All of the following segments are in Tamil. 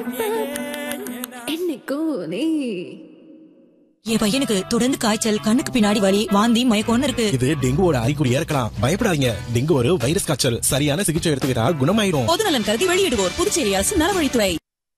என்னைக்கும் நீ என் பையனுக்கு தொடர்ந்து காய்ச்சல் கண்ணுக்கு பின்னாடி வலி வாந்தி மயக்கம்னு இருக்கு இது டெங்குவோட அறிகுறியா இருக்கலாம் பயப்படாதீங்க டெங்கு ஒரு வைரஸ் காய்ச்சல் சரியான சிகிச்சை எடுத்துக்கிட்டா குணமாயிரும் பொது நலன் கருதி வெளியிடுவோர் புதுச்சேரி அரசு நலவழித்துறை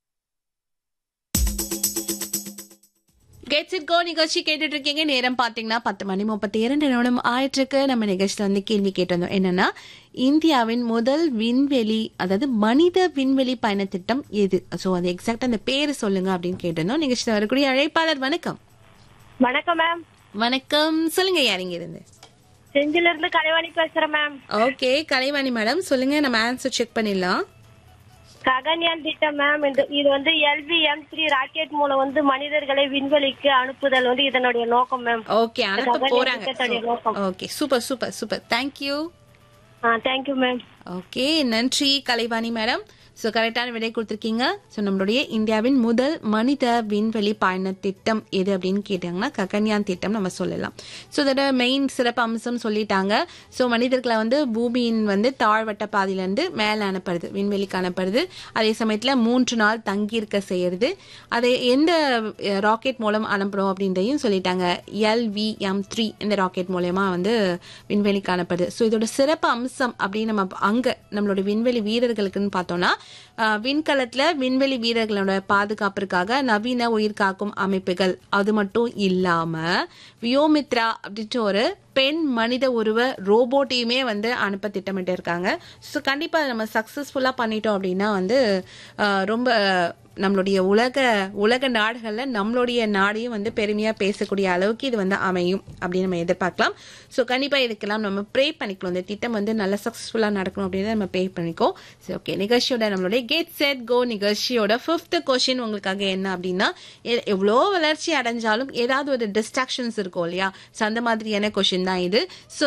கெட்ஸ் இட் கோ நிகழ்ச்சி கேட்டுட்டு இருக்கீங்க நேரம் பாத்தீங்கன்னா பத்து மணி முப்பத்தி இரண்டு நிமிடம் ஆயிற்றுக்கு நம்ம நிகழ்ச்சியில வந்து கேள்வி கேட்டிருந்தோம் என்னன்னா இந்தியாவின் முதல் விண்வெளி அதாவது மனித விண்வெளி பயண திட்டம் எது சோ அது எக்ஸாக்டா அந்த பேரு சொல்லுங்க அப்படின்னு கேட்டிருந்தோம் நிகழ்ச்சியில் வரக்கூடிய அழைப்பாளர் வணக்கம் வணக்கம் மேம் வணக்கம் சொல்லுங்க யாரிங்க இருந்து செஞ்சில இருந்து கலைவாணி பேசுறேன் மேம் ஓகே கலைவாணி மேடம் சொல்லுங்க நம்ம ஆன்சர் செக் பண்ணிடலாம் ககன்யான் திட்டம் மேம் இது இது வந்து எல்வி எம் த்ரீ ராக்கெட் மூலம் வந்து மனிதர்களை விண்வெளிக்கு அனுப்புதல் வந்து இதனுடைய நோக்கம் மேம் ஓகே அனுப்ப ககன்யான் போறாங்க திட்டத்துடைய நோக்கம் okay super super super thank you ah thank you ma'am okay நன்றி கலைவாணி மேடம் ஸோ கரெக்டான விடை கொடுத்துருக்கீங்க ஸோ நம்மளுடைய இந்தியாவின் முதல் மனித விண்வெளி பயண திட்டம் எது அப்படின்னு கேட்டாங்கன்னா ககன்யான் திட்டம் நம்ம சொல்லலாம் ஸோ இதோட மெயின் சிறப்பு அம்சம் சொல்லிட்டாங்க ஸோ மனிதர்களை வந்து பூமியின் வந்து தாழ்வட்ட பாதையிலேருந்து மேலே அனுப்புறது விண்வெளிக்கு அனுப்புறது அதே சமயத்தில் மூன்று நாள் தங்கியிருக்க செய்யறது அதை எந்த ராக்கெட் மூலம் அனுப்புறோம் அப்படின்றதையும் சொல்லிட்டாங்க எல்விஎம் த்ரீ இந்த ராக்கெட் மூலயமா வந்து விண்வெளிக்கு அனுப்புறது ஸோ இதோட சிறப்பு அம்சம் அப்படின்னு நம்ம அங்கே நம்மளோட விண்வெளி வீரர்களுக்குன்னு பார்த்தோம்னா ஆஹ், விண்கலத்துல விண்வெளி வீரர்களோட பாதுகாப்பிற்காக நவீன உயிர்காக்கும் அமைப்புகள் அது மட்டும் இல்லாம வியோமித்ரா அப்படின்ற ஒரு பெண் மனித உருவ ரோபோட்டையுமே வந்து அனுப்ப திட்டமிட்டு இருக்காங்க ஸோ கண்டிப்பா அதை நம்ம சக்சஸ்ஃபுல்லா பண்ணிட்டோம் அப்படின்னா வந்து ஆஹ், ரொம்ப நம்மளுடைய உலக உலக நாடுகளில் நம்மளுடைய நாடையும் வந்து பெருமையாக பேசக்கூடிய அளவுக்கு இது வந்து அமையும் அப்படின்னு நம்ம எதிர்பார்க்கலாம் ஸோ கண்டிப்பாக இதுக்கெல்லாம் நம்ம ப்ரே பண்ணிக்கலாம் இந்த திட்டம் வந்து நல்லா சக்ஸஸ்ஃபுல்லாக நடக்கணும் அப்படின்னு நம்ம ப்ரே பண்ணிக்கோ சரி ஓகே நிகழ்ச்சியோட நம்மளுடைய கெட் செட் கோ நிகழ்ச்சியோட ஃபிஃப்த் கொஷின் உங்களுக்காக என்ன அப்படின்னா எ- எவ்வளோ வளர்ச்சி அடைஞ்சாலும் ஏதாவது ஒரு டிஸ்ட்ராக்ஷன்ஸ் இருக்கும் இல்லையா ஸோ அந்த மாதிரியான கொஷின் தான் இது ஸோ